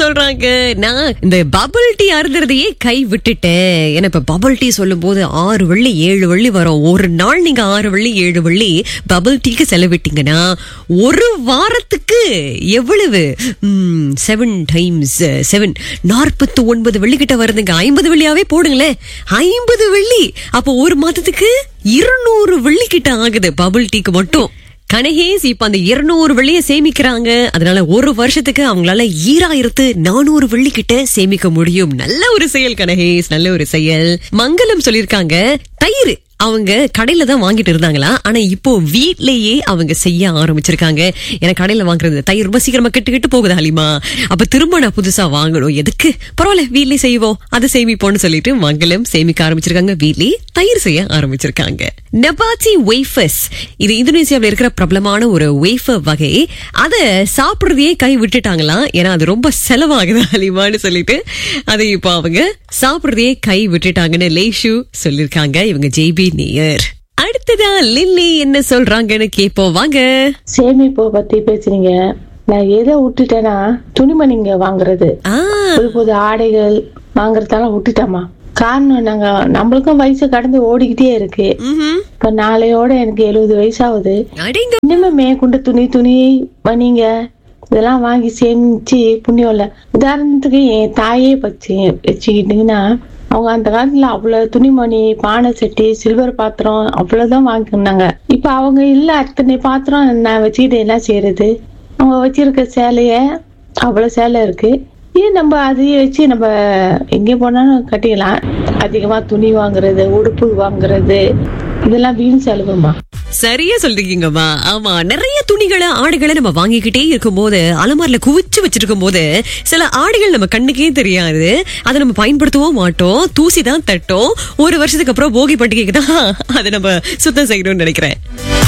சொல்றாங்க நான் இந்த பபிள் டீ அருந்துறதையே கை விட்டுட்டேன் ஏன்னா இப்ப பபிள் டீ சொல்லும் போது ஆறு வெள்ளி ஏழு வெள்ளி வரும் ஒரு நாள் நீங்க ஆறு வெள்ளி ஏழு வெள்ளி பபிள் டீக்கு செலவிட்டீங்கன்னா ஒரு வாரத்துக்கு எவ்வளவு செவன் டைம்ஸ் செவன் நாற்பத்தி ஒன்பது வெள்ளி கிட்ட வருதுங்க ஐம்பது வெள்ளியாவே போடுங்களேன் ஐம்பது வெள்ளி அப்போ ஒரு மாதத்துக்கு இருநூறு வெள்ளி கிட்ட ஆகுது பபிள் டீக்கு மட்டும் கனகேஸ் இப்ப அந்த இருநூறு வெள்ளிய சேமிக்கிறாங்க அதனால ஒரு வருஷத்துக்கு அவங்களால ஈராயிரத்து நானூறு வெள்ளி கிட்ட சேமிக்க முடியும் நல்ல ஒரு செயல் கனகேஸ் நல்ல ஒரு செயல் மங்களம் சொல்லிருக்காங்க தயிர் அவங்க கடையில தான் வாங்கிட்டு இருந்தாங்களா ஆனா இப்போ வீட்லயே அவங்க செய்ய ஆரம்பிச்சிருக்காங்க ஏன்னா கடையில வாங்குறது தயிர் ரொம்ப சீக்கிரமா கெட்டு கெட்டு போகுது ஹலிமா அப்ப திரும்ப நான் புதுசா வாங்கணும் எதுக்கு பரவாயில்ல வீட்லயே செய்வோம் அதை சேமிப்போம்னு சொல்லிட்டு மங்களம் சேமிக்க ஆரம்பிச்சிருக்காங்க வீட்லயே தயிர் செய்ய ஆரம்பிச்சிருக்காங்க நெபாத்தி வேஃபர்ஸ் இது இந்தோனேசியாவில் இருக்கிற பிரபலமான ஒரு வேஃபர் வகை அதை சாப்பிடுறதையே கை விட்டுட்டாங்களாம் ஏன்னா அது ரொம்ப செலவாகுது அலிமான்னு சொல்லிட்டு அதை இப்போ அவங்க சாப்பிடுறதையே கை விட்டுட்டாங்கன்னு லேஷு சொல்லிருக்காங்க இவங்க ஜேபி நேயர் அடுத்ததா லில்லி என்ன சொல்றாங்கன்னு கேப்போம் வாங்க சேமிப்பு பத்தி பேசுறீங்க நான் எதை விட்டுட்டேன்னா துணிமணிங்க வாங்குறது ஆ புது புது ஆடைகள் வாங்குறதெல்லாம் விட்டுட்டேமா காரணம் நாங்க நம்மளுக்கும் வயசு கடந்து ஓடிக்கிட்டே இருக்கு ம்ஹும். இப்ப நாளையோட எனக்கு எழுபது வயசாகுது அடேங்க இனிமே மேற்கொண்டு துணி துணி மணிங்க இதெல்லாம் வாங்கி சேமிச்சு புண்ணியம் இல்ல உதாரணத்துக்கு என் தாயே பச்சு வச்சுக்கிட்டீங்கன்னா அவங்க அந்த காலத்துல அவ்வளவு துணிமணி பானை சட்டி சில்வர் பாத்திரம் அவ்வளவுதான் வாங்கினாங்க இப்ப அவங்க இல்ல அத்தனை பாத்திரம் நான் வச்சுக்கிட்டு என்ன செய்யறது அவங்க வச்சிருக்க சேலைய அவ்வளவு சேலை இருக்கு ஏன் நம்ம அதையே வச்சு நம்ம எங்க போனாலும் கட்டிக்கலாம் அதிகமா துணி வாங்குறது உடுப்பு வாங்குறது இதெல்லாம் வீண் செலவுமா சரியா சொல்றீங்கம்மா ஆமா நிறைய துணிகளை ஆடைகளை நம்ம வாங்கிக்கிட்டே இருக்கும்போது அலமாரில குவிச்சு வச்சிருக்கும் போது சில ஆடைகள் நம்ம கண்ணுக்கே தெரியாது அதை நம்ம பயன்படுத்தவும் மாட்டோம் தூசி தான் தட்டும் ஒரு வருஷத்துக்கு அப்புறம் போகி பண்டிகைக்கு தான் அதை நம்ம சுத்தம் செய்யணும்னு நினைக்கிறேன்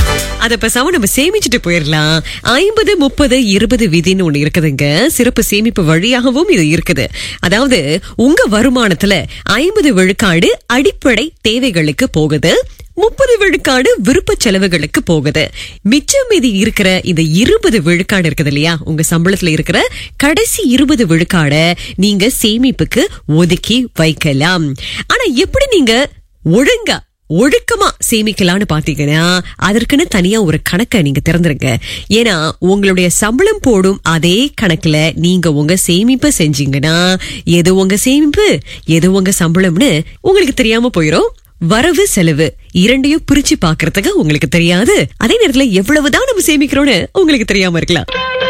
அத பேசாம நம்ம சேமிச்சுட்டு போயிடலாம் ஐம்பது முப்பது இருபது விதின்னு ஒண்ணு இருக்குதுங்க சிறப்பு சேமிப்பு வழியாகவும் இது இருக்குது அதாவது உங்க வருமானத்துல ஐம்பது விழுக்காடு அடிப்படை தேவைகளுக்கு போகுது முப்பது விழுக்காடு விருப்ப செலவுகளுக்கு போகுது மிச்சம் மீதி இருக்கிற இந்த இருபது விழுக்காடு இருக்குது இல்லையா உங்க சம்பளத்துல இருக்கிற கடைசி இருபது விழுக்காட நீங்க சேமிப்புக்கு ஒதுக்கி வைக்கலாம் ஆனா எப்படி நீங்க ஒழுங்கா ஒழுக்கமா சேமிக்கலாம்னு பாத்தீங்கன்னா அதற்குன்னு தனியா ஒரு கணக்கை நீங்க திறந்துருங்க ஏன்னா உங்களுடைய சம்பளம் போடும் அதே கணக்குல நீங்க உங்க சேமிப்பை செஞ்சீங்கன்னா எது உங்க சேமிப்பு எது உங்க சம்பளம்னு உங்களுக்கு தெரியாம போயிரும் வரவு செலவு இரண்டையும் பிரிச்சு பாக்குறதுக்கு உங்களுக்கு தெரியாது அதே நேரத்துல எவ்வளவுதான் நம்ம சேமிக்கிறோம்னு உங்களுக்கு தெரியாம இருக்கலாம்